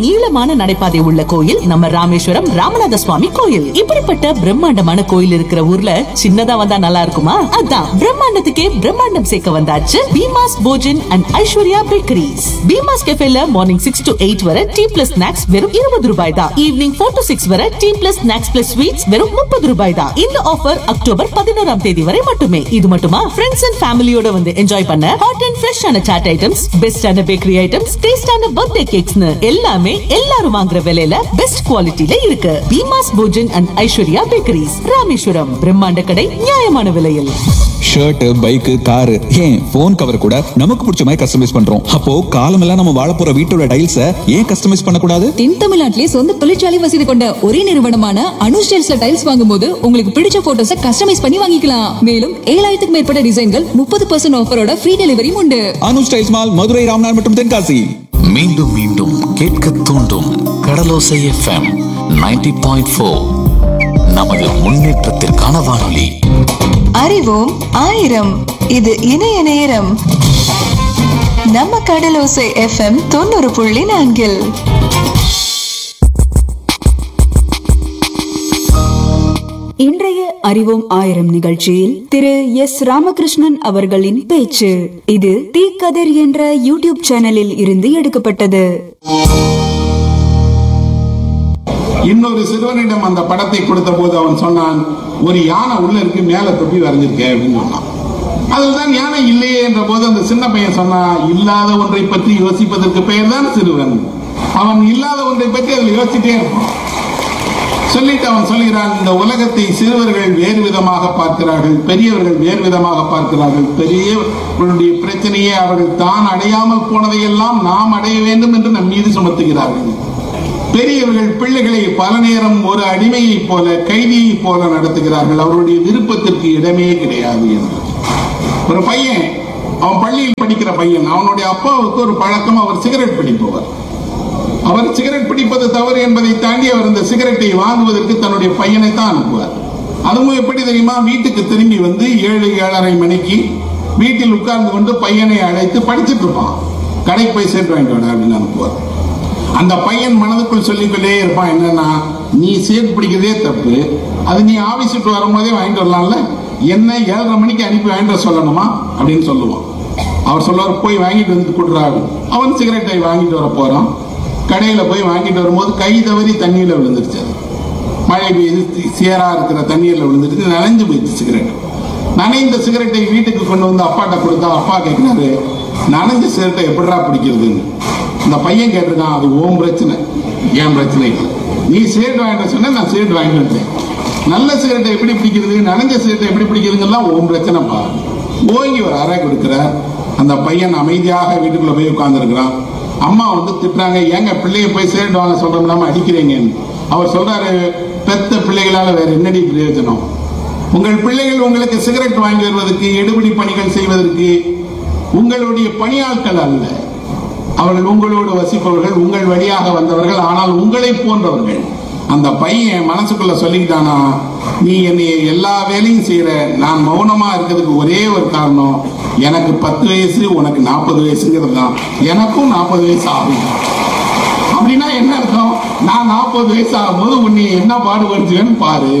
நீளமான நடைபாதை உள்ள கோயில் நம்ம ராமேஸ்வரம் ராமநாத சுவாமி கோயில் இப்படிப்பட்ட பிரம்மாண்டமான கோயில் இருக்கிற ஊர்ல சின்னதா வந்தா நல்லா இருக்குமா அதான் பிரம்மாண்டத்துக்கே பிரம்மாண்டம் சேர்க்க வந்தாச்சு பீமாஸ் போஜன் அண்ட் ஐஸ்வர்யா பேக்கரிஸ் பீமாஸ் கெஃபேல மார்னிங் சிக்ஸ் டு எயிட் வரை டீ பிளஸ் ஸ்நாக்ஸ் வெறும் இருபது ரூபாய் தான் ஈவினிங் ஃபோர் டு சிக்ஸ் வரை tea plus snacks plus sweets வெறும் முப்பது ரூபாய் தான் இந்த ஆஃபர் அக்டோபர் பதினோராம் தேதி வரை மட்டுமே இது மட்டுமா ஃப்ரெண்ட்ஸ் அண்ட் ஃபேமிலியோட வந்து என்ஜாய் பண்ண ஹாட் அண்ட் ஃப்ரெஷ்ஷான சாட் ஐட்டம்ஸ் பெஸ்டான பேக்கரி ஐட்டம்ஸ் டேஸ்டான பர்த்டே கேக்ஸ்னு எல்லாமே எல்லாரும் வாங்குற விலையில பெஸ்ட் குவாலிட்டில இருக்கு பீமாஸ் போஜன் அண்ட் ஐஸ்வர்யா பேக்கரிஸ் ராமேஸ்வரம் பிரம்மாண்ட கடை நியாயமான விலையில் ஷர்ட் பைக் காரு ஏன் போன் கவர் கூட நமக்கு பிடிச்ச மாதிரி கஸ்டமைஸ் பண்றோம் அப்போ காலமெல்லாம் நம்ம வாழ போற வீட்டோட டைல்ஸ ஏன் கஸ்டமைஸ் பண்ணக்கூடாது தென் தமிழ்நாட்டிலே சொந்த தொழிற்சாலை வசதி கொண்ட ஒரே நிறுவனமான அனு ஸ்டைல்ஸ்ல டைல்ஸ் வாங்கும்போது உங்களுக்கு பிடிச்ச போட்டோஸ கஸ்டமைஸ் பண்ணி வாங்கிக்கலாம் மேலும் ஏழாயிரத்துக்கு மேற்பட்ட டிசைன்கள் முப்பது பர்சன்ட் ஆஃபரோட ஃப்ரீ டெலிவரியும் உண்டு அனு ஸ்டைல்ஸ் மால் மதுரை ராம்நாத் மற்றும் தென்காசி மீண்டும் மீண்டும் கேட்க தூண்டும் கடலோசை எஃப்எம் 90.4 பாயிண்ட் நமது முன்னேற்றத்திற்கான வானொலி அறிவோம் ஆயிரம் இது இணைய நேரம் நம்ம கடலோசை எஃப்எம் தொண்ணூறு புள்ளி நான்கில் இன்றைய அறிவோம் ஆயிரம் நிகழ்ச்சியில் திரு எஸ் ராமகிருஷ்ணன் அவர்களின் பேச்சு இது தி கதிர் என்ற யூடியூப் சேனலில் இருந்து எடுக்கப்பட்டது இன்னொரு சிறுவனிடம் அந்த படத்தை கொடுத்த போது அவன் சொன்னான் ஒரு யானை உள்ள இருக்கு மேல தொப்பி வரைஞ்சிருக்கேன் அப்படின்னு சொன்னான் அதில் தான் யானை இல்லையே என்ற போது அந்த சின்ன பையன் சொன்னான் இல்லாத ஒன்றை பற்றி யோசிப்பதற்கு பெயர் தான் சிறுவன் அவன் இல்லாத ஒன்றை பற்றி அதில் யோசிச்சுட்டே இருப்பான் சொல்லிட்டு அவன் சொல்கிறான் இந்த உலகத்தை சிறுவர்கள் வேறு விதமாக பார்க்கிறார்கள் பெரியவர்கள் வேறு விதமாக பார்க்கிறார்கள் பெரியவர்களுடைய பிரச்சனையை அவர்கள் தான் அடையாமல் போனதையெல்லாம் நாம் அடைய வேண்டும் என்று நம் மீது சுமத்துகிறார்கள் பெரியவர்கள் பிள்ளைகளை பல நேரம் ஒரு அடிமையைப் போல கைதியைப் போல நடத்துகிறார்கள் அவருடைய விருப்பத்திற்கு இடமே கிடையாது என்று ஒரு பையன் அவன் பள்ளியில் படிக்கிற பையன் அவனுடைய அப்பாவுக்கு ஒரு பழக்கம் அவர் சிகரெட் பிடிப்பவர் அவர் சிகரெட் பிடிப்பது தவறு என்பதை தாண்டி அவர் இந்த சிகரெட்டை வாங்குவதற்கு தன்னுடைய பையனை தான் அனுப்புவார் அதுவும் எப்படி தெரியுமா வீட்டுக்கு திரும்பி வந்து ஏழு ஏழரை மணிக்கு வீட்டில் உட்கார்ந்து கொண்டு பையனை அழைத்து படிச்சுட்டு இருப்பான் கடைக்கு போய் சேர்த்து வாங்கிட்டு வாடா அப்படின்னு அனுப்புவார் அந்த பையன் மனதுக்குள் சொல்லிக்கொண்டே இருப்பான் என்னன்னா நீ சேர்த்து பிடிக்கிறதே தப்பு அது நீ ஆபீஸ் விட்டு வரும்போதே வாங்கிட்டு வரலாம்ல என்ன ஏழரை மணிக்கு அனுப்பி வாங்கிட்டு வர சொல்லணுமா அப்படின்னு சொல்லுவான் அவர் சொல்லுவார் போய் வாங்கிட்டு வந்து கொடுறாரு அவன் சிகரெட்டை வாங்கிட்டு வர போறான் கடையில போய் வாங்கிட்டு வரும்போது கை தவறி தண்ணியில விழுந்துருச்சு அது. மழை பெய்து சேரா இருக்கிற தண்ணீர்ல விழுந்துட்டு நனைஞ்சு போயிடுச்சு சிகரெட் நனைந்த சிகரெட்டை வீட்டுக்கு கொண்டு வந்து அப்பாட்ட கொடுத்தா அப்பா கேட்கிறாரு நனைஞ்ச சிகரெட்டை எப்படிடா பிடிக்கிறதுன்னு இந்த பையன் கேட்டிருக்கான் அது ஓம் பிரச்சனை ஏன் பிரச்சனை இல்லை நீ சிகரெட் வாங்கிட்டு சொன்ன நான் சிகரெட் வாங்கிட்டு வந்துட்டேன் நல்ல சிகரெட்டை எப்படி பிடிக்கிறது நனைஞ்ச சிகரெட்டை எப்படி பிடிக்கிறதுங்கெல்லாம் ஓம் பிரச்சனைப்பா ஓங்கி ஒரு அறை கொடுக்கிறார் அந்த பையன் அமைதியாக வீட்டுக்குள்ள போய் உட்கார்ந்துருக்கிறான் அம்மா வந்து திட்டுறாங்க ஏங்க பிள்ளைய போய் சிகரெட் வாங்க சொல்றோம்னாம அடிக்கிறீங்கன்னு அவர் சொல்றாரு பெத்த பிள்ளைகளால வேற என்னடி பிரயோஜனம் உங்கள் பிள்ளைகள் உங்களுக்கு சிகரெட் வாங்கி வருவதற்கு எடுபிடி பணிகள் செய்வதற்கு உங்களுடைய பணியாட்கள் அல்ல அவர்கள் உங்களோடு வசிப்பவர்கள் உங்கள் வழியாக வந்தவர்கள் ஆனால் உங்களை போன்றவர்கள் அந்த பையன் மனசுக்குள்ள சொல்லிக்கிட்டானா நீ என்னை எல்லா வேலையும் செய்யற நான் மௌனமா இருக்கிறதுக்கு ஒரே ஒரு காரணம் எனக்கு பத்து வயசு உனக்கு நாற்பது வயசுங்கிறது தான் எனக்கும் நாற்பது வயசு ஆகும் அப்படின்னா என்ன அர்த்தம் நான் நாற்பது வயசு ஆகும்போது உன்னை என்ன பாடுபடுத்துவேன்னு பாரு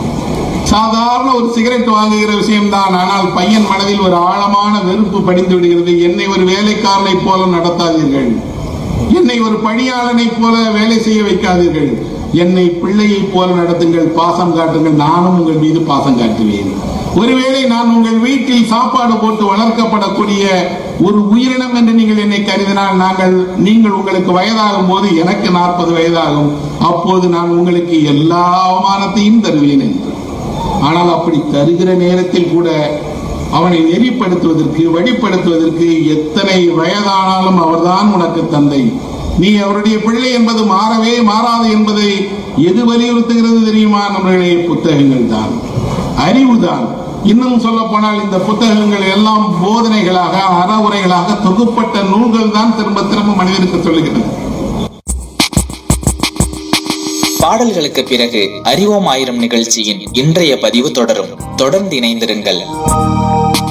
சாதாரண ஒரு சிகரெட் வாங்குகிற விஷயம்தான் ஆனால் பையன் மனதில் ஒரு ஆழமான வெறுப்பு படிந்து விடுகிறது என்னை ஒரு வேலைக்காரனை போல நடத்தாதீர்கள் என்னை ஒரு பணியாளனை போல வேலை செய்ய வைக்காதீர்கள் என்னை பிள்ளையைப் போல நடத்துங்கள் பாசம் காட்டுங்கள் நானும் உங்கள் மீது பாசம் காட்டுவேன் ஒருவேளை நான் உங்கள் வீட்டில் சாப்பாடு போட்டு வளர்க்கப்படக்கூடிய ஒரு உயிரினம் என்று நீங்கள் என்னை கருதினால் நாங்கள் நீங்கள் உங்களுக்கு வயதாகும் போது எனக்கு நாற்பது வயதாகும் அப்போது நான் உங்களுக்கு எல்லா அவமானத்தையும் தருவேன் என்று ஆனால் அப்படி தருகிற நேரத்தில் கூட அவனை நெறிப்படுத்துவதற்கு வழிப்படுத்துவதற்கு எத்தனை வயதானாலும் அவர்தான் உனக்கு தந்தை நீ அவருடைய பிள்ளை என்பது மாறவே மாறாது என்பதை எது வலியுறுத்துகிறது தெரியுமா நம்மளே புத்தகங்கள் தான் அறிவுதான் இன்னும் சொல்ல போனால் இந்த புத்தகங்கள் எல்லாம் போதனைகளாக அறவுரைகளாக தொகுப்பட்ட நூல்கள் தான் திரும்ப திரும்ப மனிதனுக்கு சொல்லுகிறது பாடல்களுக்கு பிறகு அறிவோம் ஆயிரம் நிகழ்ச்சியின் இன்றைய பதிவு தொடரும் தொடர்ந்து இணைந்திருங்கள்